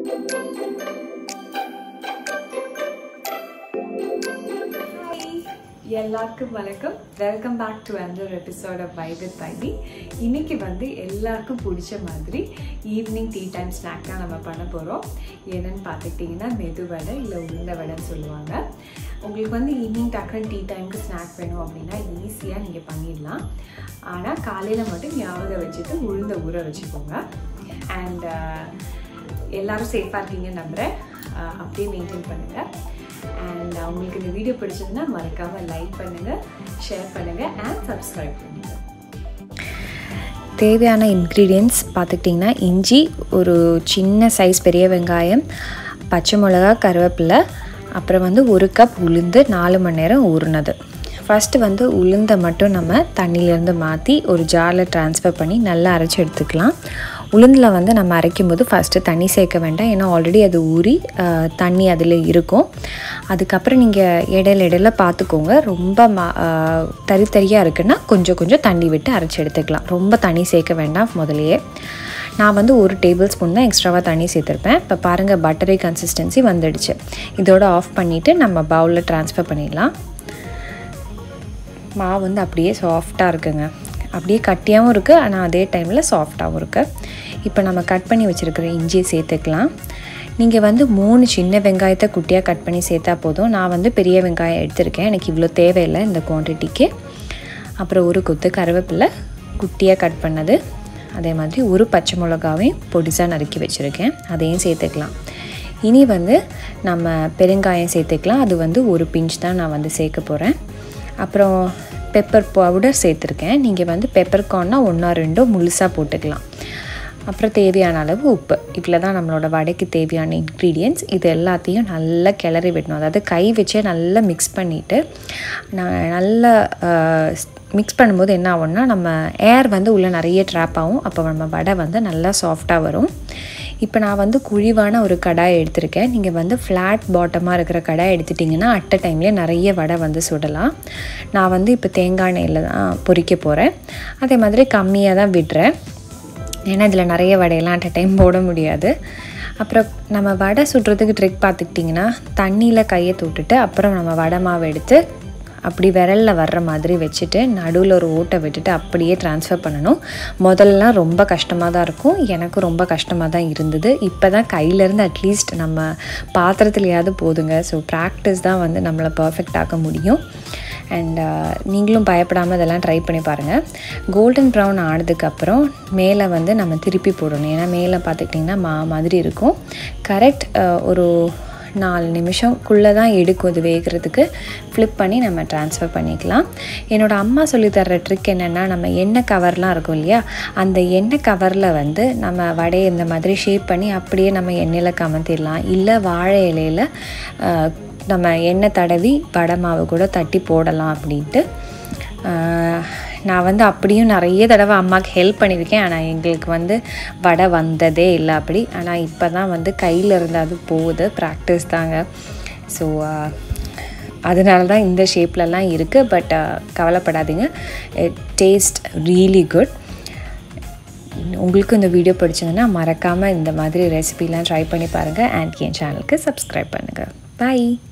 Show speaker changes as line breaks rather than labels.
எல்லாருக்கும் வணக்கம் welcome back to another episode of வைபத் பைபி இன்னைக்கு வந்து எல்லாருக்கும் பிடிச்ச மாதிரி ஈவினிங் டீ டைம் ஸ்நாக் தான் நம்ம பண்ண போகிறோம் என்னன்னு பார்த்துக்கிட்டிங்கன்னா மெது வடை இல்லை உளுந்த வடைன்னு சொல்லுவாங்க உங்களுக்கு வந்து ஈவினிங் டக்குனு டீ டைமுக்கு ஸ்நாக் வேணும் அப்படின்னா ஈஸியாக நீங்கள் பண்ணிடலாம் ஆனால் காலையில் மட்டும் ஞாபகம் வச்சுட்டு உளுந்த ஊற வச்சுக்கோங்க அண்ட் எல்லாரும் சேஃபாக இருக்கீங்கன்னு நம்புகிறேன் அஹ் அப்படியே மெயின்டைன் பண்ணுங்கள் அண்ட் உங்களுக்கு இந்த வீடியோ பிடிச்சதுன்னா மறக்காமல் லைக் பண்ணுங்கள் ஷேர் பண்ணுங்கள் அண்ட் சப்ஸ்கிரைப் பண்ணுங்கள்
தேவையான இன்க்ரீடியன்ட்ஸ் பார்த்துக்கிட்டிங்கன்னா இஞ்சி ஒரு சின்ன சைஸ் பெரிய வெங்காயம் பச்சை மிளகா கருவேப்பிலை அப்புறம் வந்து ஒரு கப் உளுந்து நாலு மணி நேரம் ஊறினது ஃபஸ்ட்டு வந்து உளுந்தை மட்டும் நம்ம தண்ணியிலேருந்து மாற்றி ஒரு ஜாரில் ட்ரான்ஸ்ஃபர் பண்ணி நல்லா அரைச்சி எடுத்துக்கலாம் உளுந்தில் வந்து நம்ம அரைக்கும் போது ஃபஸ்ட்டு தண்ணி சேர்க்க வேண்டாம் ஏன்னா ஆல்ரெடி அது ஊறி ஆஹ், தண்ணி அதில் இருக்கும் அதுக்கப்புறம் நீங்கள் இடையில இடையில பார்த்துக்கோங்க ரொம்ப மா ஆஹ், தறி தறியாக இருக்குன்னா கொஞ்சம் கொஞ்சம் தண்ணி விட்டு அரைச்சி எடுத்துக்கலாம் ரொம்ப தண்ணி சேர்க்க வேண்டாம் முதலையே நான் வந்து ஒரு டேபிள் ஸ்பூன் தான் எக்ஸ்ட்ராவாக தண்ணி சேர்த்துருப்பேன் இப்போ பாருங்கள் பட்டரி கன்சிஸ்டன்சி வந்துடுச்சு இதோட ஆஃப் பண்ணிவிட்டு நம்ம பவுலில் ட்ரான்ஸ்ஃபர் பண்ணிடலாம் மாவு வந்து அப்படியே சாஃப்டாக இருக்குங்க அப்படியே கட்டியாகவும் இருக்குது ஆனால் அதே டைமில் சாஃப்டாகவும் இருக்குது இப்போ நம்ம கட் பண்ணி வச்சுருக்கிற இஞ்சியை சேர்த்துக்கலாம் நீங்கள் வந்து மூணு சின்ன வெங்காயத்தை குட்டியாக கட் பண்ணி சேர்த்தா போதும் நான் வந்து பெரிய வெங்காயம் எடுத்திருக்கேன் எனக்கு இவ்வளோ தேவையில்லை இந்த குவான்டிட்டிக்கு அப்புறம் ஒரு கொத்து கருவேப்பிலை குட்டியாக கட் பண்ணது அதே மாதிரி ஒரு பச்சை மிளகாவையும் பொடிசாக நறுக்கி வச்சுருக்கேன் அதையும் சேர்த்துக்கலாம் இனி வந்து நம்ம பெருங்காயம் சேர்த்துக்கலாம் அது வந்து ஒரு பிஞ்ச் தான் நான் வந்து சேர்க்க போகிறேன் அப்புறம் பெப்பர் பவுடர் சேர்த்துருக்கேன் நீங்கள் வந்து பெப்பர் கார்னா ஒன்றா ரெண்டோ முழுசாக போட்டுக்கலாம் அப்புறம் தேவையான அளவு உப்பு இவ்வளோ தான் நம்மளோட வடைக்கு தேவையான இன்க்ரீடியன்ட்ஸ் இது எல்லாத்தையும் நல்லா கிளறி விடணும் அதாவது கை வச்சே நல்லா மிக்ஸ் பண்ணிவிட்டு நான் நல்லா மிக்ஸ் பண்ணும்போது என்ன ஆகும்னா நம்ம ஏர் வந்து உள்ளே நிறைய ட்ராப் ஆகும் அப்போ நம்ம வடை வந்து நல்லா சாஃப்டாக வரும் இப்போ நான் வந்து குழிவான ஒரு கடாய் எடுத்திருக்கேன் நீங்கள் வந்து ஃப்ளாட் பாட்டமாக இருக்கிற கடாய் எடுத்துட்டிங்கன்னா அட் அ டைம்லேயே நிறைய வடை வந்து சுடலாம் நான் வந்து இப்போ தேங்காய் எண்ணெயில் தான் பொரிக்க போகிறேன் அதே மாதிரி கம்மியாக தான் விடுறேன் ஏன்னா இதில் நிறைய வடையெல்லாம் அட் அ டைம் போட முடியாது அப்புறம் நம்ம வடை சுடுறதுக்கு ட்ரிக் பார்த்துக்கிட்டிங்கன்னா தண்ணியில் கையை தொட்டுட்டு அப்புறம் நம்ம வடை மாவு எடுத்து அப்படி விரலில் வர்ற மாதிரி வச்சுட்டு நடுவில் ஒரு ஓட்டை விட்டுட்டு அப்படியே ட்ரான்ஸ்ஃபர் பண்ணணும் முதல்லலாம் ரொம்ப கஷ்டமாக தான் இருக்கும் எனக்கும் ரொம்ப கஷ்டமாக தான் இருந்தது இப்போ தான் கையிலேருந்து அட்லீஸ்ட் நம்ம பாத்திரத்துலையாவது போதுங்க ஸோ ப்ராக்டிஸ் தான் வந்து நம்மளை பர்ஃபெக்ட் ஆக்க முடியும் அண்ட் நீங்களும் பயப்படாமல் இதெல்லாம் ட்ரை பண்ணி பாருங்கள் கோல்டன் ப்ரௌன் ஆனதுக்கப்புறம் மேலே வந்து நம்ம திருப்பி போடணும் ஏன்னா மேலே பார்த்துக்கிட்டிங்கன்னா மா மாதிரி இருக்கும் கரெக்ட் ஒரு நாலு நிமிஷம்குள்ளே தான் எடுக்கும் இது வேகிறதுக்கு ஃப்ளிப் பண்ணி நம்ம ட்ரான்ஸ்ஃபர் பண்ணிக்கலாம் என்னோடய அம்மா சொல்லி தர்ற ட்ரிக் என்னென்னா நம்ம எண்ணெய் கவர்லாம் இருக்கும் இல்லையா அந்த எண்ணெய் கவரில் வந்து நம்ம வடையை இந்த மாதிரி ஷேப் பண்ணி அப்படியே நம்ம எண்ணெயில் கமத்திடலாம் இல்லை வாழை இலையில் அஹ், நம்ம எண்ணெய் தடவி வடை மாவு கூட தட்டி போடலாம் அப்படின்ட்டு ஆஹ், நான் வந்து அப்படியும் நிறைய தடவை அம்மாவுக்கு ஹெல்ப் பண்ணியிருக்கேன் ஆனால் எங்களுக்கு வந்து வடை வந்ததே இல்லை அப்படி ஆனால் இப்போ தான் வந்து கையில் இருந்து அது போகுது ப்ராக்டிஸ் தாங்க ஸோ அதனால தான் இந்த ஷேப்லலாம் இருக்குது பட் கவலைப்படாதீங்க டேஸ்ட் ரியலி குட் உங்களுக்கும் இந்த வீடியோ பிடிச்சதுன்னா மறக்காமல் இந்த மாதிரி ரெசிபிலாம் ட்ரை பண்ணி பாருங்கள் அண்ட் என் சேனலுக்கு சப்ஸ்கிரைப் பண்ணுங்கள் பாய்